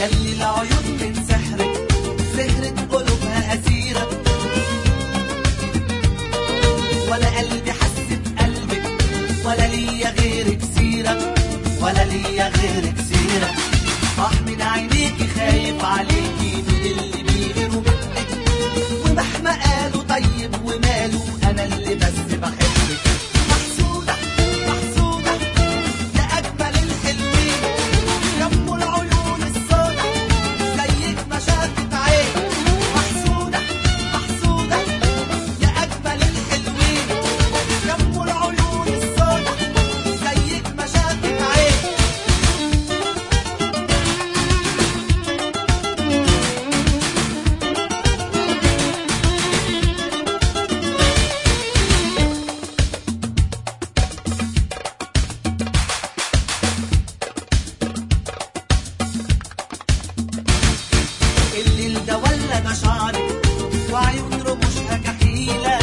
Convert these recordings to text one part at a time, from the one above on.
يلي العيون من سحرك سهرت قلوبها أسيرة ولا قلبي حس بقلبك ولا ليا غيرك سيرة ولا ليا غيرك سيرة راح من عينيكي خايف عليكي من اللي بيغيروا منك ومهما قالوا طيب وماله أنا اللي بس بحبك محسودة محسودة يا أجمل الحلوين يا أم العيون السودا زيك ما شافت عين محسودة محسودة يا أجمل الحلوين يا أم العيون السودا زيك ما شافت عين الليل ده ولا ده شعرك وعيون رموشها كحيلة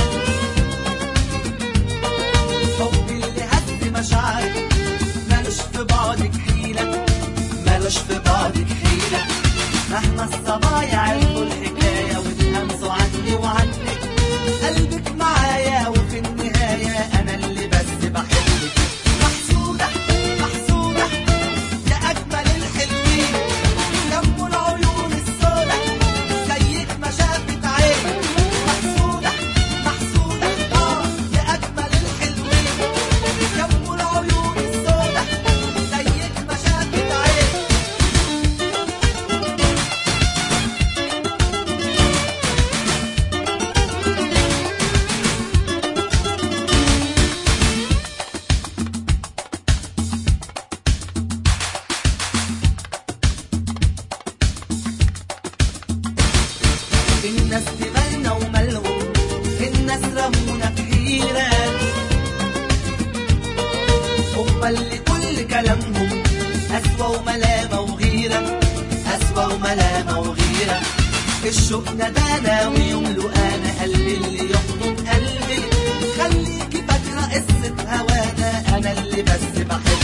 حب اللي هز مشاعرك مالوش في بعدك حيلة مالوش في بعدك حيلة مهما الصبايا عرفوا الحكاية واتهمسوا عني وعنك قلبك معايا وفي النهاية أنا اللي بس بحبك محسودة محسودة يا أجمل الحلوين دم العيون السودا زيك ما شافت عين محسودة محسودة آه يا أجمل الحلوين دم العيون السودا زيك ما شافت عين الناس تملنا ومالهم الناس رمونا في حيرة هما اللي كل كلامهم أسوأ وملامة وغيرة أسوأ وملامة وغيرة الشوق ندانا ويملوا أنا قلبي اللي يحضن قلبي خليكي فاكرة قصة هوانا أنا اللي بس بحب